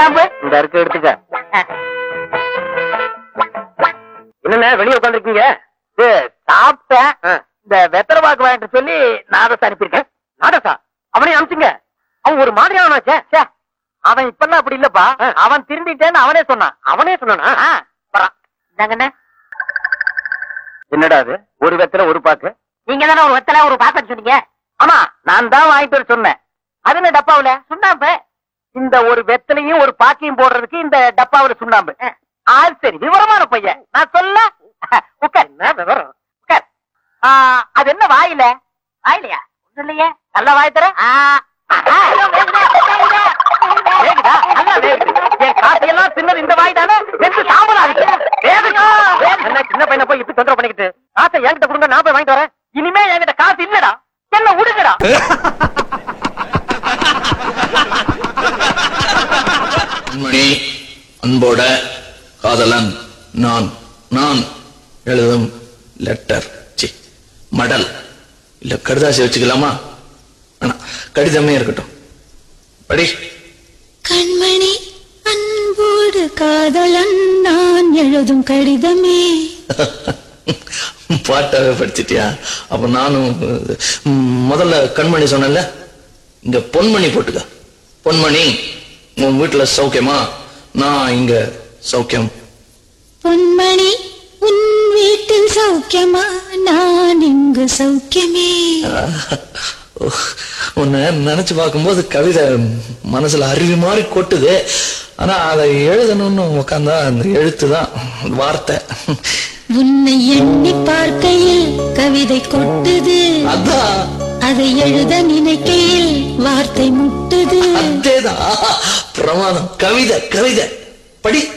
சுண்ணாம்பு இந்த இருக்கு எடுத்துக்க அஹ், என்னண்ணே வெளியே உட்காந்துருக்கீங்க இது சாப்பிட்டேன் இந்த வெத்தலை பாக்கு வாங்கிட்டு சொல்லி நாதஸ் அனுப்பியிருக்கேன் நாடசா அவனே அனுப்பிச்சுங்க அவன் ஒரு மாதிரியானாச்சே ச்சே, அவன் இப்பெல்லாம் அப்படி இல்லப்பா ஆ. அவன் திருந்திட்டேன்னு அவனே சொன்னான் அவனே சொன்னானா ஆ, வரான். இந்தாங்கண்ணே என்னடா அது ஒரு வெத்தல ஒரு பாக்கு நீங்க தானே ஒரு வெத்தலை ஒரு பாக்கெட் சொன்னீங்க ஆமா நான் தான் வாங்கிட்டு வர சொன்னேன் அது என்ன டப்பாவுல சுண்ணாம்பு இந்த ஒரு வெத்தலையும் ஒரு பாக்கையும் போடுறதுக்கு இந்த டப்பாவுல சுண்ணாம்பு ஆள் சரி விவரமான பையன் நான் சொல்ல உட்கார் என்ன விவரம் உட்கார் ஆ, அது என்ன வாயில வாயிலையா ஒண்ணும் இல்லையே நல்லா வாய் தர வேகுதா நல்லா வேகுது என் காசையெல்லாம் தின்னது இந்த வாய் தானே வெந்து சாம்பல் ஆகுது வேகுதா என்ன சின்ன பையனை போய் இப்படி தொந்தரவு பண்ணிக்கிட்டு காசை என்கிட்ட கொடுங்க நான் போய் வாங்கிட்டு வரேன் இனிமே என்கிட்ட காசு இல்லடா என்ன விடுங்கடா கண்மணி அன்போட காதலன் நான் நான் எழுதும் லெட்டர் சி மடல் இல்ல கடுதாசி வச்சுக்கலாமா வேணாம் கடிதமே இருக்கட்டும் படி கண்மணி அன்போடு காதலன் நான் எழுதும் கடிதமே பாட்டாவே படிச்சிட்டியா அப்ப நானும் ம், முதல்ல கண்மணி சொன்னேன்ல இங்க பொன்மணி போட்டுக்க பொன்மணி உன் வீட்டுல சௌக்கியமா நான் இங்க சௌக்கியம் பொன்மணி உன் வீட்டில் சௌக்கியமா நான் இங்கு சௌக்கியமே உன்னை நினைச்சு பார்க்கும்போது கவிதை மனசுல அருவி மாதிரி கொட்டுது ஆனா அதை எழுதணும்னு உட்காந்தா அந்த எழுத்து தான் வார்த்தை உன்னை எண்ணி பார்க்கையில் கவிதை கொட்டுது அதான் அதை எழுத நினைக்கையில் வார்த்தை முட்டுது அதேதான் பிரமாதம் கவிதை கவிதை படி